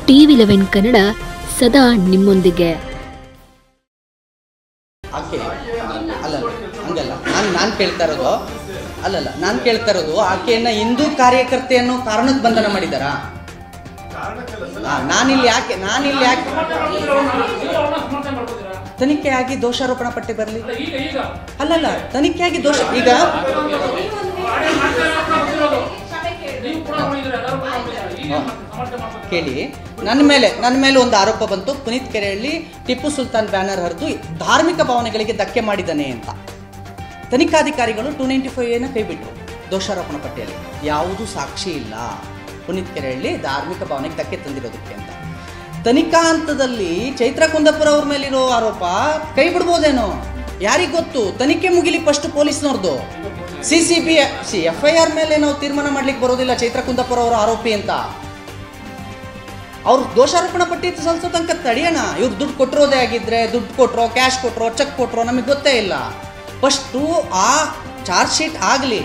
TV eleven Kannada ಸದಾ ನಿಮ್ಮೊಂದಿಗೆ ಆಕೆ ಅಲ್ಲ ಹಂಗಲ್ಲ ನಾನು ನಾನು ಕೇಳ್ತಾ ಇರೋದು ಅಲ್ಲಲ್ಲ ನಾನು ಕೇಳ್ತಾ ಇರೋದು ಆಕೆಯನ್ನ ಹಿಂದೂ ಕಾರ್ಯಕರ್ತೆ ಅನ್ನೋ ಕಾರಣಕ್ಕೆ ಬಂಧನ ಮಾಡಿದಾರಾ ಆ, ನಾನಿಲ್ಲಿ ಯಾಕೆ ನಾನಿಲ್ಲಿ ಯಾಕೆ ತನಿಖೆ ಆಗಿ ದೋಷಾರೋಪಣಾ ಪಟ್ಟಿ ಬರಲಿ ಅಲ್ಲಲ್ಲ ತನಿಖೆ ಆಗಿ ದೋಷ ಈಗ ಕೇಳಿ ನನ್ನ ಮೇಲೆ ನನ್ನ ಮೇಲೆ ಒಂದು ಆರೋಪ ಬಂತು ಪುನೀತ್ ಕೆರೆಹಳ್ಳಿ ಟಿಪ್ಪು ಸುಲ್ತಾನ್ ಬ್ಯಾನರ್ ಹರಿದು ಧಾರ್ಮಿಕ ಭಾವನೆಗಳಿಗೆ ಧಕ್ಕೆ ಮಾಡಿದ್ದಾನೆ ಅಂತ ತನಿಖಾಧಿಕಾರಿಗಳು ಟೂ ನೈಂಟಿ ಫೈವ್ ಏನ ಕೈ ಬಿಟ್ಟರು ದೋಷಾರೋಪಣ ಪಟ್ಟಿಯಲ್ಲಿ ಯಾವುದೂ ಸಾಕ್ಷಿ ಇಲ್ಲ ಪುನೀತ್ ಕೆರೆಹಳ್ಳಿ ಧಾರ್ಮಿಕ ಭಾವನೆಗೆ ಧಕ್ಕೆ ತಂದಿರೋದಕ್ಕೆ ಅಂತ ತನಿಖಾ ಹಂತದಲ್ಲಿ ಚೈತ್ರ ಕುಂದಪುರ ಅವ್ರ ಮೇಲಿರೋ ಆರೋಪ ಕೈ ಬಿಡ್ಬೋದೇನೋ ಯಾರಿಗ್ ಗೊತ್ತು ತನಿಖೆ ಮುಗಿಲಿ ಫಸ್ಟ್ ಪೊಲೀಸ್ನವ್ರದ್ದು C C B C F I R ಮೇಲೆ ನಾವು ತೀರ್ಮಾನ ಮಾಡ್ಲಿಕ್ಕೆ ಬರೋದಿಲ್ಲ ಚೈತ್ರ ಕುಂದಪುರ ಅವರ ಆರೋಪಿ ಅಂತ ಅವ್ರು ದೋಷಾರೋಪಣ ಪಟ್ಟಿ ಸಲ್ಲಿಸೋ ತನಕ ತಡೆಯೋಣ ಇವ್ರು ದುಡ್ಡು ಕೊಟ್ಟಿರೋದೇ ಆಗಿದ್ರೆ ದುಡ್ಡು ಕೊಟ್ರೋ ಕ್ಯಾಶ್ ಕೊಟ್ರೋ ಚೆಕ್ ಕೊಟ್ರೋ ನಮಗೆ ಗೊತ್ತೇ ಇಲ್ಲ ಫಸ್ಟು ಆ ಚಾರ್ಜ್ ಶೀಟ್ ಆಗಲಿ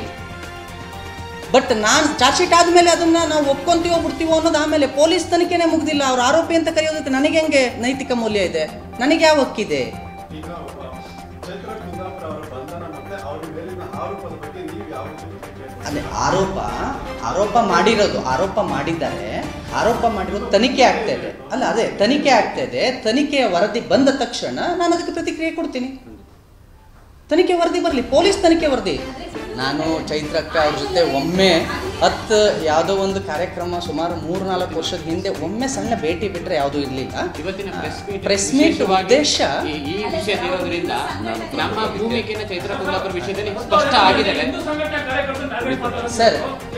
ಬಟ್ ನಾನು ಚಾರ್ಜ್ ಶೀಟ್ ಆದಮೇಲೆ ಅದನ್ನ ನಾವು ಒಪ್ಕೊಂತೀವೋ ಬಿಡ್ತೀವೋ ಅನ್ನೋದು ಆಮೇಲೆ ಪೊಲೀಸ್ ತನಿಖೆನೇ ಮುಗ್ದಿಲ್ಲ ಅವ್ರ ಆರೋಪಿ ಅಂತ ಕರೆಯೋದಕ್ಕೆ ನನಗೆ ಹೆಂಗೆ ನೈತಿಕ ಮೌಲ್ಯ ಇದೆ ನನಗೆ ಯಾವ ಹಕ್ಕಿದೆ ಈಗ ಒಬ್ಬ ಚೈತ್ರ ಕುಂದಾಪುರ ಅವರ ಬಂಧನ ಮತ್ತೆ ಅವರ ಮೇಲಿನ ಆರೋಪದ ಬಗ್ಗೆ ನೀವು ಯಾವ ರೀತಿ ಪ್ರತಿಕ್ರಿಯೆ ಅದೇ ಆರೋಪ ಆರೋಪ ಮಾಡಿರೋದು ಆರೋಪ ಮಾಡಿದ್ದಾರೆ ಆರೋಪ ಮಾಡಿರೋದು ತನಿಖೆ ಆಗ್ತಾ ಇದೆ ಅಲ್ಲ ಅದೇ ತನಿಖೆ ಆಗ್ತಾ ಇದೆ ತನಿಖೆಯ ವರದಿ ಬಂದ ತಕ್ಷಣ ನಾನು ಅದಕ್ಕೆ ಪ್ರತಿಕ್ರಿಯೆ ಕೊಡ್ತೀನಿ ತನಿಖೆ ವರದಿ ಬರಲಿ ಪೊಲೀಸ್ ತನಿಖೆ ವರದಿ ನಾನು ಚೈತ್ರಕ್ಕ ಅವ್ರ ಜೊತೆ ಒಮ್ಮೆ ಹತ್ತು ಯಾವುದೋ ಒಂದು ಕಾರ್ಯಕ್ರಮ ಸುಮಾರು ಮೂರು ನಾಲ್ಕು ವರ್ಷದ ಹಿಂದೆ ಒಮ್ಮೆ ಸಣ್ಣ ಭೇಟಿ ಬಿಟ್ಟರೆ ಯಾವುದೂ ಇರಲಿಲ್ಲ ಇವತ್ತಿನ ಪ್ರೆಸ್ ಮೀಟ್ ಪ್ರೆಸ್ ಮೀಟ್ ವಿಶೇಷವಾಗಿ ಉದ್ದೇಶ ಈ- ಈ ವಿಷಯದಿರೋದ್ರಿಂದ ನಮ್ಮ ಭೂಮಿಕೆನ ಚೈತ್ರ ಕುಂದಾಪುರ ವಿಷಯದಲ್ಲಿ ಸ್ಪಷ್ಟ ಆಗಿದೆ ಸರ್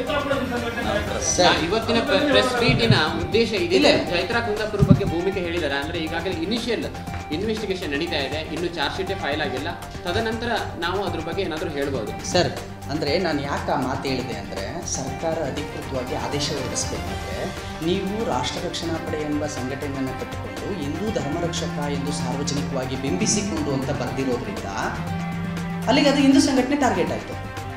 ಸರ್ ನಾ- ಇವತ್ತಿನ ಪ್ರೆಸ್ ಮೀಟಿನ ಉದ್ದೇಶ ಇದಿದೆ ಇಲ್ಲ. ಚೈತ್ರ ಕುಂದಾಪುರ ಬಗ್ಗೆ ಭೂಮಿಕೆ ಹೇಳಿದ್ದಾರೆ ಅಂದ್ರೆ ಈಗಾಗಲೇ ಇನಿಷಿಯಲ್ ಇನ್ವೆಸ್ಟಿಗೇಷನ್ ನಡೀತಾ ಇದೆ ಇನ್ನು ಚಾರ್ಜ್ ಶೀಟೇ ಫೈಲ್ ಆಗಿಲ್ಲ ತದನಂತರ ನಾವು ಅದ್ರ ಬಗ್ಗೆ ಏನಾದರೂ ಹೇಳ್ಬೋದು ಸರ್ ಅಂದರೆ ನಾನು ಯಾಕೆ ಆ ಮಾತು ಹೇಳಿದೆ ಅಂದರೆ ಸರ್ಕಾರ ಅಧಿಕೃತವಾಗಿ ಆದೇಶ ಹೊರಡಿಸಬೇಕಾದ್ರೆ ನೀವು ರಾಷ್ಟ್ರ ರಕ್ಷಣಾ ಪಡೆ ಎಂಬ ಸಂಘಟನೆಯನ್ನು ಕಟ್ಟಿಕೊಂಡು ಹಿಂದೂ ಧರ್ಮರಕ್ಷಕ ಎಂದು ಸಾರ್ವಜನಿಕವಾಗಿ ಬಿಂಬಿಸಿಕೊಂಡು ಅಂತ ಬರೆದಿರೋದ್ರಿಂದ ಅಲ್ಲಿಗೆ ಅದು ಹಿಂದೂ ಸಂಘಟನೆ ಟಾರ್ಗೆಟ್ ಆಯಿತು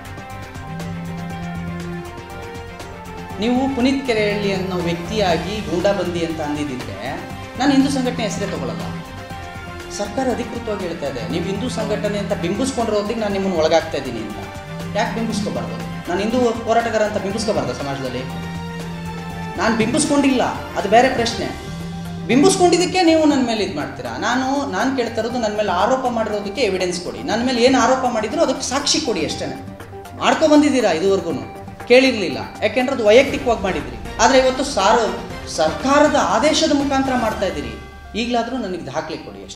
ನೀವು ಪುನೀತ್ ಕೆರೆಹಳ್ಳಿ ಅನ್ನೋ ವ್ಯಕ್ತಿಯಾಗಿ ಗೂಂಡಾಬಂದಿ ಅಂತ ಅಂದಿದ್ದಿದ್ರೆ ನಾನು ಹಿಂದೂ ಸಂಘಟನೆ ಹೆಸರೇ ತಗೊಳ್ಳಲ್ಲ ಸರ್ಕಾರ ಅಧಿಕೃತವಾಗಿ ಹೇಳ್ತಾ ಇದೆ ನೀವು ಹಿಂದೂ ಸಂಘಟನೆ ಅಂತ ಬಿಂಬಿಸ್ಕೊಂಡಿರೋದಿಗೆ ನಾನು ನಿಮ್ಮನ್ನು ಒಳಗಾಗ್ತಾ ಇದ್ದೀನಿ ಅಂತ ಯಾಕೆ ಬಿಂಬಿಸ್ಕೋಬಾರ್ದು ನಾನು ಹಿಂದೂ ಹೋರಾಟಗಾರ ಅಂತ ಬಿಂಬಿಸ್ಕೋಬಾರ್ದು ಸಮಾಜದಲ್ಲಿ ನಾನು ಬಿಂಬಿಸ್ಕೊಂಡಿಲ್ಲ ಅದು ಬೇರೆ ಪ್ರಶ್ನೆ ಬಿಂಬಿಸ್ಕೊಂಡಿದ್ದಕ್ಕೆ ನೀವು ನನ್ನ ಮೇಲೆ ಇದು ಮಾಡ್ತೀರಾ ನಾನು ನಾನು ಕೇಳ್ತಾ ಇರೋದು ನನ್ನ ಮೇಲೆ ಆರೋಪ ಮಾಡಿರೋದಕ್ಕೆ ಎವಿಡೆನ್ಸ್ ಕೊಡಿ ನನ್ನ ಮೇಲೆ ಏನು ಆರೋಪ ಮಾಡಿದ್ರು ಅದಕ್ಕೆ ಸಾಕ್ಷಿ ಕೊಡಿ ಅಷ್ಟೇ ಮಾಡ್ಕೊ ಬಂದಿದ್ದೀರಾ ಇದುವರೆಗೂ ಕೇಳಿರಲಿಲ್ಲ ಯಾಕೆಂದ್ರೆ ಅದು ವೈಯಕ್ತಿಕವಾಗಿ ಮಾಡಿದ್ರಿ ಆದರೆ ಇವತ್ತು ಸಾರು ಸರ್ಕಾರದ ಆದೇಶದ ಮುಖಾಂತರ ಮಾಡ್ತಾ ಇದ್ದೀರಿ ಈಗಲಾದರೂ ನನಗೆ ದಾಖಲೆ ಕೊಡಿ ಅಷ್ಟೇ